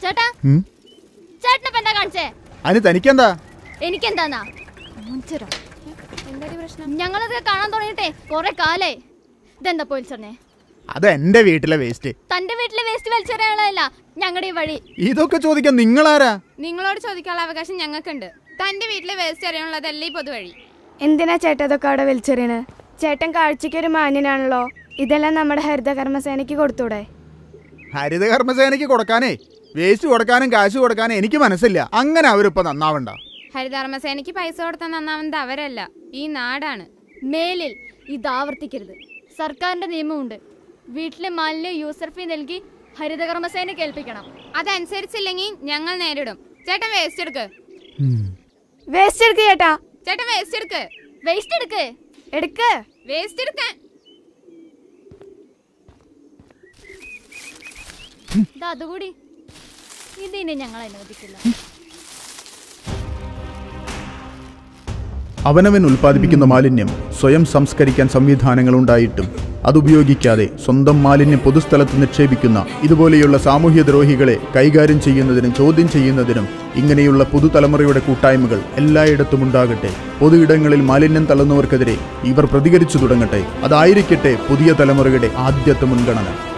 ചേട്ടാ ഉം? ചേട്ടനപ്പ എന്താ കാണിച്ചേ അതിന് തനിക്കെന്താ എനിക്കെന്താന്നാ മൂഞ്ചരോ. ഞങ്ങളത് കാണാൻ തുടങ്ങിട്ടെ കൊറേ കാലേ ഇതെന്താ പോലീസറിനെ അത് എന്റെ വീട്ടിലെ വേസ്റ്റ് തന്റെ വീട്ടിലെ വേസ്റ്റ് വലിച്ചെറിയാനുള്ളതല്ല ഞങ്ങളുടെ ഈ വഴി ഇതൊക്കെ ചോദിക്കാൻ നിങ്ങളാരാ നിങ്ങളോട് ചോദിക്കാനുള്ള അവകാശം ഞങ്ങൾക്കുണ്ട് തന്റെ വീട്ടിലെ വേസ്റ്റ് അറിയാനുള്ളതല്ല ഈ പൊതുവഴി എന്തിനാ ചേട്ടാ ഇതൊക്കെ അവിടെ വലിച്ചെറിയണ് ചേട്ടൻ കാഴ്ചയ്ക്ക് ഒരു മാന്യനാണല്ലോ ഇതെല്ലാം നമ്മുടെ ഹരിത കർമ്മസേനയ്ക്ക് കൊടുത്തൂടെ ഹരിത കർമ്മസേനയ്ക്ക് കൊടുക്കാനേ വേസ്റ്റ് കൊടുക്കാനും കാശ് കൊടുക്കാനും എനിക്ക് മനസ്സില്ല അങ്ങനെ അവരിപ്പോ നന്നാവണ്ട ഹരിതകർമ്മസേനയ്ക്ക് പൈസ കൊടുത്താൽ നന്നാവുന്നത് അവരല്ല ഈ നാടാണ് മേലിൽ ഇത് ആവർത്തിക്കരുത് സർക്കാരിന്റെ നിയമമുണ്ട് വീട്ടിലെ മാലിന്യം യൂസർ ഫീ നൽകി ഹരിതകർമ്മസേനയ്ക്ക് ഏൽപ്പിക്കണം അതനുസരിച്ചില്ലെങ്കിൽ ഞങ്ങൾ നേരിടും ചേട്ടൻ വേസ്റ്റ് എടുക്ക് വേസ്റ്റ് എടുക്ക് ചേട്ടാ ചേട്ടൻ വേസ്റ്റ് എടുക്ക് വേസ്റ്റ് എടുക്ക് എടുക്ക് വേസ്റ്റ് എടുക്കാൻ ഇത് അതുകൂടി ഇതിനെ ഞങ്ങൾ അനുവദിക്കില്ല അവനവൻ ഉൽപ്പാദിപ്പിക്കുന്ന മാലിന്യം സ്വയം സംസ്കരിക്കാൻ സംവിധാനങ്ങൾ ഉണ്ടായിട്ടും അതുപയോഗിക്കാതെ സ്വന്തം മാലിന്യം പൊതുസ്ഥലത്ത് നിക്ഷേപിക്കുന്ന ഇതുപോലെയുള്ള സാമൂഹ്യ ദ്രോഹികളെ കൈകാര്യം ചെയ്യുന്നതിനും ചോദ്യം ചെയ്യുന്നതിനും ഇങ്ങനെയുള്ള പുതുതലമുറയുടെ കൂട്ടായ്മകൾ എല്ലായിടത്തും ഉണ്ടാകട്ടെ പൊതു ഇടങ്ങളിൽ മാലിന്യം തള്ളുന്നവർക്കെതിരെ ഇവർ പ്രതികരിച്ചു തുടങ്ങട്ടെ അതായിരിക്കട്ടെ പുതിയ തലമുറയുടെ ആദ്യത്തെ മുൻഗണന